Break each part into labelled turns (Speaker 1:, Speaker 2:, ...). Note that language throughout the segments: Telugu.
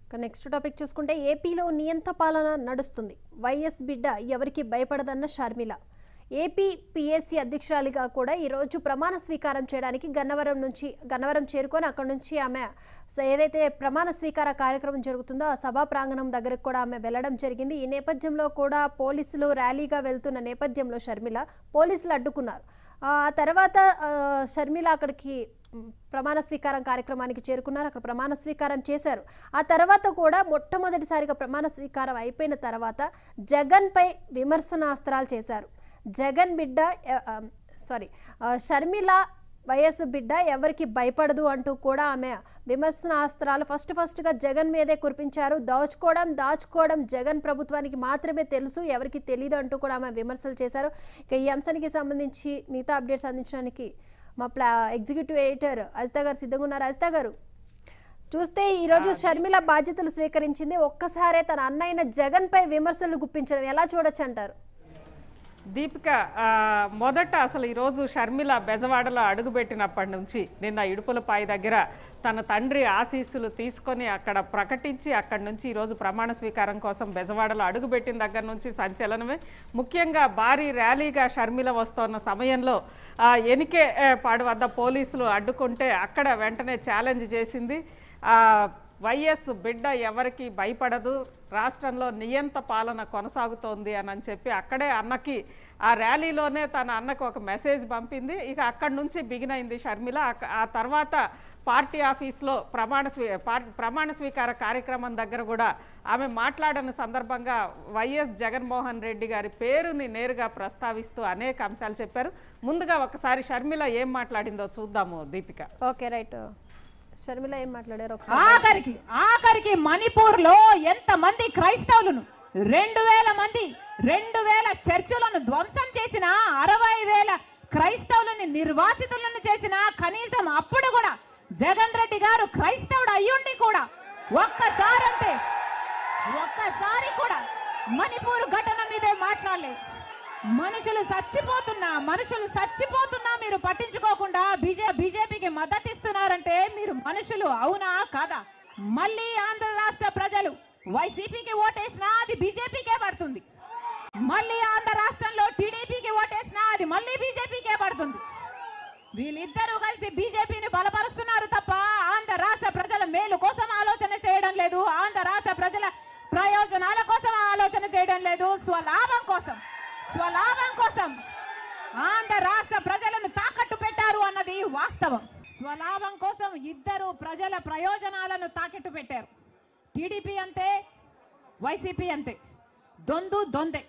Speaker 1: ఇక నెక్స్ట్ టాపిక్ చూసుకుంటే ఏపీలో నియంత పాలన నడుస్తుంది వైఎస్ బిడ్డ ఎవరికి భయపడదన్న షర్మిల ఏపీ పిఎస్సి అధ్యక్షురాలిగా కూడా ఈరోజు ప్రమాణ స్వీకారం చేయడానికి గన్నవరం నుంచి గన్నవరం చేరుకొని అక్కడి నుంచి ఆమె స- ఏదైతే ప్రమాణ స్వీకార కార్యక్రమం జరుగుతుందో ఆ సభా ప్రాంగణం దగ్గరకు కూడా ఆమె వెళ్ళడం జరిగింది ఈ నేపథ్యంలో కూడా పోలీసులు ర్యాలీగా వెళ్తున్న నేపథ్యంలో షర్మిల పోలీసులు అడ్డుకున్నారు ఆ తర్వాత ఆ, షర్మిల అక్కడికి మ్, ప్రమాణ స్వీకారం కార్యక్రమానికి చేరుకున్నారు అక్కడ ప్రమాణ స్వీకారం చేశారు ఆ తర్వాత కూడా మొట్టమొదటిసారిగా ప్రమాణ స్వీకారం అయిపోయిన తర్వాత జగన్పై విమర్శనాస్త్రాలు చేశారు జగన్ బిడ్డ ఎ- ఆ, సారీ ఆ, షర్మిల వైఎస్ బిడ్డ ఎవరికి భయపడదు అంటూ కూడా ఆమె విమర్శనాస్త్రాలు ఫస్ట్ ఫస్ట్గా జగన్ మీదే కురిపించారు దోచుకోవడం దాచుకోవడం జగన్ ప్రభుత్వానికి మాత్రమే తెలుసు ఎవరికి తెలియదు అంటూ కూడా ఆమె విమర్శలు చేశారు ఇక ఈ అంశానికి సంబంధించి మిగతా అప్డేట్స్ అందించడానికి మా ప్లా ఎగ్జిక్యూటివ్ ఎడిటర్ అజిత గారు సిద్ధంగా ఉన్నారు అజిత గారు చూస్తే ఈరోజు షర్మిల బాధ్యతలు స్వీకరించింది ఒక్కసారే తన అన్నయ్యన జగన్పై విమర్శలు గుప్పించడం ఎలా చూడొచ్చు అంటారు
Speaker 2: దీపిక ఆ, మొదట అసలు ఈరోజు షర్మిల బెజవాడలో అడుగుపెట్టినప్పటి నుంచి నిన్న ఇడుపులపాయి దగ్గర తన తండ్రి ఆశీస్సులు తీసుకొని అక్కడ ప్రకటించి అక్కడి నుంచి ఈరోజు ప్రమాణ స్వీకారం కోసం బెజవాడలో అడుగుపెట్టిన దగ్గర నుంచి సంచలనమే ముఖ్యంగా భారీ ర్యాలీగా షర్మిల వస్తున్న సమయంలో ఆ, ఎనికే ఏ, పాడు వద్ద పోలీసులు అడ్డుకుంటే అక్కడ వెంటనే ఛాలెంజ్ చేసింది ఆ, వైఎస్ బిడ్డ ఎవరికి భయపడదు రాష్ట్రంలో నియంత పాలన కొనసాగుతోంది అని అని చెప్పి అక్కడే అన్నకి ఆ ర్యాలీలోనే తన అన్నకు ఒక మెసేజ్ పంపింది ఇక అక్కడి నుంచి బిగిన్ అయింది షర్మిల అక్క- ఆ తర్వాత పార్టీ ఆఫీస్లో ప్రమాణ స్వీ పార్- ప్రమాణ స్వీకార కార్యక్రమం దగ్గర కూడా ఆమె మాట్లాడిన సందర్భంగా వైఎస్ జగన్మోహన్ రెడ్డి గారి పేరుని నేరుగా ప్రస్తావిస్తూ అనేక అంశాలు చెప్పారు ముందుగా ఒకసారి షర్మిల ఏం మాట్లాడిందో చూద్దాము దీపిక
Speaker 1: ఓకే రైట్ షర్మిల ఏం మాట్లాడారు ఒకసారి
Speaker 3: ఆఖరికి ఆఖరికి మణిపూర్ లో ఎంత మంది క్రైస్తవులను రెండు వేల మంది రెండు వేల చర్చులను ధ్వంసం చేసిన అరవై వేల క్రైస్తవులని నిర్వాసితులను చేసిన కనీసం అప్పుడు కూడా జగన్ రెడ్డి గారు క్రైస్తవుడు అయ్యుండి కూడా ఒక్కసారంటే ఒక్కసారి కూడా మణిపూర్ ఘటన మీదే మాట్లాడలేదు మనుషులు చచ్చిపోతున్నా మనుషులు చచ్చిపోతున్నా మీరు పట్టించుకోకుండా బీజే బీజేపీకి మద్దతు ఇస్తున్నారంటే మీరు మనుషులు అవునా కాదా మళ్ళీ ఆంధ్ర రాష్ట్ర ప్రజలు వైసీపీకి ఓటేసినా అది బీజేపీకే పడుతుంది మళ్ళీ ఆంధ్ర రాష్ట్రంలో టీడీపీకి ఓటేసినా అది మళ్ళీ బీజేపీకే పడుతుంది వీళ్ళిద్దరూ కలిసి బీజేపీని బలపరుస్తున్నారు తప్ప ఆంధ్ర రాష్ట్ర ప్రజల మేలు కోసం ఆలోచన చేయడం లేదు ఆంధ్ర రాష్ట్ర ప్రజల ప్రయోజనాల కోసం ఆలోచన చేయడం లేదు స్వలాభం కోసం స్వలాభం కోసం ఆంధ్ర రాష్ట్ర ప్రజలను తాకట్టు పెట్టారు అన్నది వాస్తవం స్వలాభం కోసం ఇద్దరు ప్రజల ప్రయోజనాలను తాకట్టు పెట్టారు టీడీపీ అంతే వైసీపీ అంతే దొందు దొందే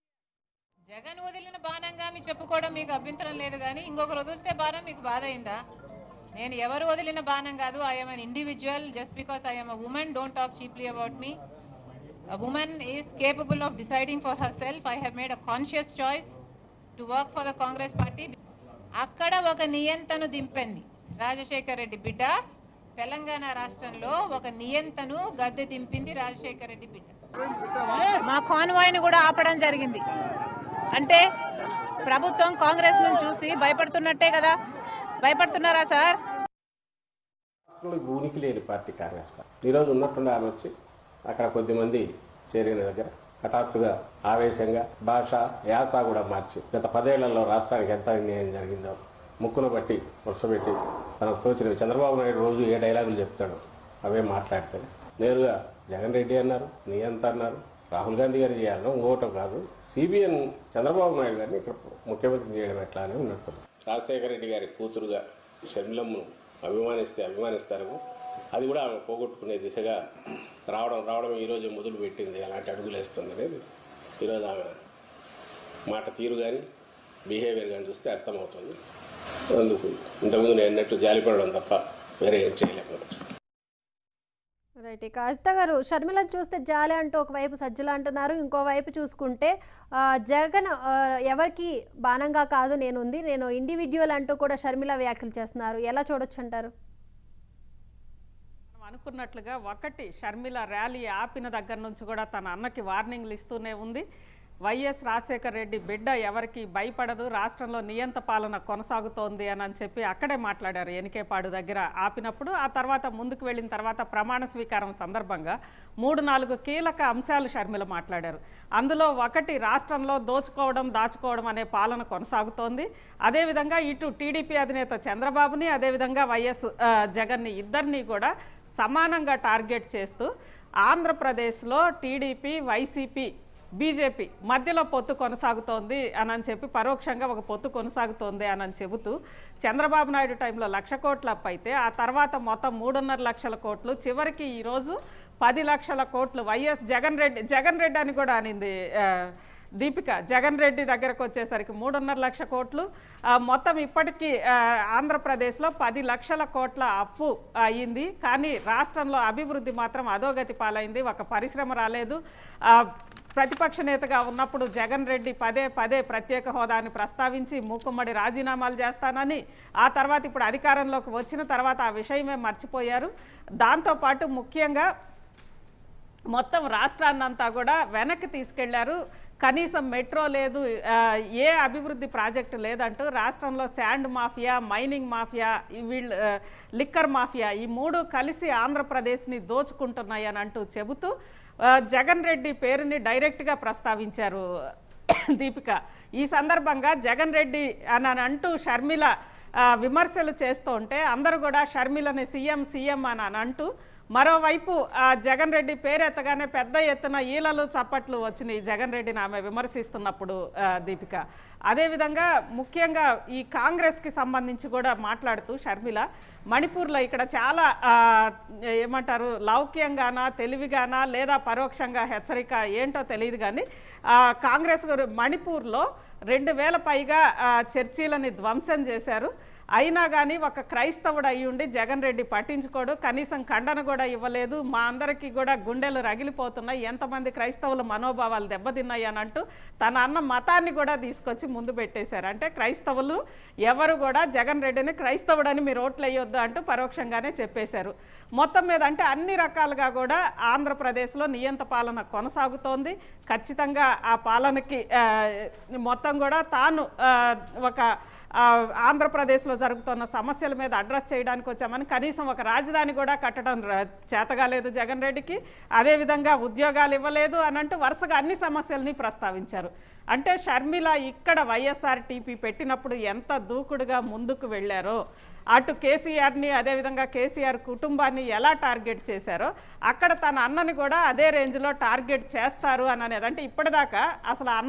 Speaker 4: జగన్ వదిలిన బాణంగా మీ చెప్పుకోవడం మీకు అభ్యంతరం లేదు కానీ ఇంకొకరు వదిలితే బాణం మీకు బాధ అయిందా నేను ఎవరు వదిలిన బాణం కాదు I'm an individual just because I'm a woman don't talk cheaply about me a woman is capable of deciding for her self I have made a conscious choice to work for the Congress party అక్కడ ఒక నియంతను దింపింది రాజశేఖర్ రెడ్డి బిడ్డ తెలంగాణ రాష్ట్రంలో ఒక నియంతను గద్దె దింపింది రాజశేఖర్ రెడ్డి బిడ్డ మా కాన్వాయ్ని కూడా ఆపడం జరిగింది అంటే ప్రభుత్వం కాంగ్రెస్ ను చూసి భయపడుతున్నట్టే కదా భయపడుతున్నారా సార్
Speaker 5: రాష్ట్రంలో ఇప్పుడు ఉనికి లేని పార్టీ కాంగ్రెస్ పార్టీ ఈరోజు ఉన్నట్టుండి ఆమె వచ్చి అక్కడ కొద్దిమంది చేరిన దగ్గర హఠాత్తుగా ఆవేశంగా భాష యాస కూడా మార్చి గత పదేళ్లలో రాష్ట్రానికి ఎంత అన్యాయం జరిగిందో ముక్కున బట్టి వరుసపెట్టి తనకు తోచిన చంద్రబాబు నాయుడు రోజు ఏ డైలాగులు చెప్తాడు అవే మాట్లాడితే నేరుగా జగన్ రెడ్డి అన్నారు నియంత అన్నారు రాహుల్ గాంధీ గారు చేయాలనో ఇంకోటం కాదు సిబిఎన్ చంద్రబాబు నాయుడు గారిని ఇక్కడ ముఖ్యమంత్రి చేయడం ఎట్లా అని ఉన్నట్టు రాజశేఖర రెడ్డి గారి కూతురుగా షర్మిలమ్మను అభిమానిస్తే అభిమానిస్తారు అది కూడా ఆమె పోగొట్టుకునే దిశగా రావడం రావడం ఈరోజు మొదలు పెట్టింది అలాంటి అడుగులు వేస్తుంది అనేది ఈరోజు ఆమె మాట తీరు కానీ బిహేవియర్ కానీ చూస్తే అర్థమవుతుంది అందుకు ఇంతకుముందు నేను అన్నట్టు జాలిపడడం తప్ప వేరే ఏం చేయలేకపోవచ్చు
Speaker 1: రైట్ ఇక అజిత గారు షర్మిలను చూస్తే జాలి అంటూ ఒకవైపు సజ్జలు అంటున్నారు ఇంకోవైపు చూసుకుంటే ఆ, జగన్ ఆ, ఎవరికి బాణంగా కాదు నేను ఉంది నేను ఇండివిజువల్ అంటూ కూడా షర్మిల వ్యాఖ్యలు చేస్తున్నారు ఎలా చూడొచ్చు అంటారు
Speaker 2: మనం అనుకున్నట్లుగా ఒకటి షర్మిల ర్యాలీ ఆపిన దగ్గర నుంచి కూడా తన అన్నకి వార్నింగ్లు ఇస్తూనే ఉంది వైఎస్ రాజశేఖర రెడ్డి బిడ్డ ఎవరికి భయపడదు రాష్ట్రంలో నియంత పాలన కొనసాగుతోంది అని అని చెప్పి అక్కడే మాట్లాడారు ఎనికేపాడు దగ్గర ఆపినప్పుడు ఆ తర్వాత ముందుకు వెళ్ళిన తర్వాత ప్రమాణ స్వీకారం సందర్భంగా మూడు నాలుగు కీలక అంశాలు షర్మిల మాట్లాడారు అందులో ఒకటి రాష్ట్రంలో దోచుకోవడం దాచుకోవడం అనే పాలన కొనసాగుతోంది అదేవిధంగా ఇటు టీడీపీ అధినేత చంద్రబాబుని అదేవిధంగా వైఎస్ ఆ, జగన్ని ఇద్దరిని కూడా సమానంగా టార్గెట్ చేస్తూ ఆంధ్రప్రదేశ్లో టీడీపీ వైసీపీ బీజేపీ మధ్యలో పొత్తు కొనసాగుతోంది అని అని చెప్పి పరోక్షంగా ఒక పొత్తు కొనసాగుతోంది అని అని చెబుతూ చంద్రబాబు నాయుడు టైంలో లక్ష కోట్ల అప్పు అయితే ఆ తర్వాత మొత్తం మూడున్నర లక్షల కోట్లు చివరికి ఈరోజు పది లక్షల కోట్లు వైఎస్ జగన్ రెడ్డి జగన్ రెడ్డి అని కూడా అనింది ఆ, దీపిక జగన్ రెడ్డి దగ్గరకు వచ్చేసరికి మూడున్నర లక్ష కోట్లు ఆ, మొత్తం ఇప్పటికీ ఆ, ఆంధ్రప్రదేశ్లో పది లక్షల కోట్ల అప్పు అయ్యింది కానీ రాష్ట్రంలో అభివృద్ధి మాత్రం అధోగతి పాలైంది ఒక పరిశ్రమ రాలేదు ఆ, ప్రతిపక్ష నేతగా ఉన్నప్పుడు జగన్ రెడ్డి పదే పదే ప్రత్యేక హోదాని ప్రస్తావించి మూకుమ్మడి రాజీనామాలు చేస్తానని ఆ తర్వాత ఇప్పుడు అధికారంలోకి వచ్చిన తర్వాత ఆ విషయమే మర్చిపోయారు దాంతోపాటు ముఖ్యంగా మొత్తం రాష్ట్రాన్నంతా కూడా వెనక్కి తీసుకెళ్లారు కనీసం మెట్రో లేదు ఆ, ఏ అభివృద్ధి ప్రాజెక్టు లేదంటూ రాష్ట్రంలో శాండ్ మాఫియా మైనింగ్ మాఫియా ఈ వీళ్ళు ఆ, లిక్కర్ మాఫియా ఈ మూడు కలిసి ఆంధ్రప్రదేశ్ని దోచుకుంటున్నాయి అని అంటూ చెబుతూ ఆ, జగన్ రెడ్డి పేరుని డైరెక్ట్గా ప్రస్తావించారు దీపిక ఈ సందర్భంగా జగన్ రెడ్డి అని అని అంటూ షర్మిల ఆ, విమర్శలు చేస్తూ ఉంటే అందరూ కూడా షర్మిలని సీఎం సీఎం అని అని అంటూ మరోవైపు ఆ, జగన్ రెడ్డి పేరెత్తగానే పెద్ద ఎత్తున ఈలలు చప్పట్లు వచ్చినాయి జగన్ రెడ్డిని ఆమె విమర్శిస్తున్నప్పుడు ఆ, దీపిక అదేవిధంగా ముఖ్యంగా ఈ కాంగ్రెస్కి సంబంధించి కూడా మాట్లాడుతూ షర్మిల మణిపూర్లో ఇక్కడ చాలా ఆ, ఏమంటారు లౌక్యంగానా తెలివిగానా లేదా పరోక్షంగా హెచ్చరిక ఏంటో తెలియదు కానీ ఆ, కాంగ్రెస్ గురి- మణిపూర్లో రెండు వేల పైగా ఆ, చర్చీలని ధ్వంసం చేశారు అయినా కానీ ఒక క్రైస్తవుడు అయి ఉండి జగన్ రెడ్డి పట్టించుకోడు కనీసం ఖండన కూడా ఇవ్వలేదు మా అందరికీ కూడా గుండెలు రగిలిపోతున్నాయి ఎంతమంది క్రైస్తవుల మనోభావాలు దెబ్బతిన్నాయి అని అంటూ తన అన్న మతాన్ని కూడా తీసుకొచ్చి ముందు పెట్టేశారు అంటే క్రైస్తవులు ఎవరు కూడా జగన్ రెడ్డిని క్రైస్తవుడని మీరు ఓట్లు వేయొద్దు అంటూ పరోక్షంగానే చెప్పేశారు మొత్తం మీద అంటే అన్ని రకాలుగా కూడా ఆంధ్రప్రదేశ్లో నియంత పాలన కొనసాగుతోంది ఖచ్చితంగా ఆ పాలనకి ఆ, మొత్తం కూడా తాను ఆ, ఒక ఆ, ఆంధ్రప్రదేశ్లో జరుగుతున్న సమస్యల మీద అడ్రస్ చేయడానికి వచ్చామని కనీసం ఒక రాజధాని కూడా కట్టడం ర- చేతగాలేదు జగన్ రెడ్డికి అదేవిధంగా ఉద్యోగాలు ఇవ్వలేదు అని అంటూ వరుసగా అన్ని సమస్యల్ని ప్రస్తావించారు అంటే షర్మిల ఇక్కడ వైఎస్ఆర్ టీపీ పెట్టినప్పుడు ఎంత దూకుడుగా ముందుకు వెళ్ళారో అటు కేసీఆర్ని అదేవిధంగా కేసీఆర్ కుటుంబాన్ని ఎలా టార్గెట్ చేశారో అక్కడ తన అన్నని కూడా అదే రేంజ్లో టార్గెట్ చేస్తారు అని అనేది అంటే ఇప్పటిదాకా అసలు అన్న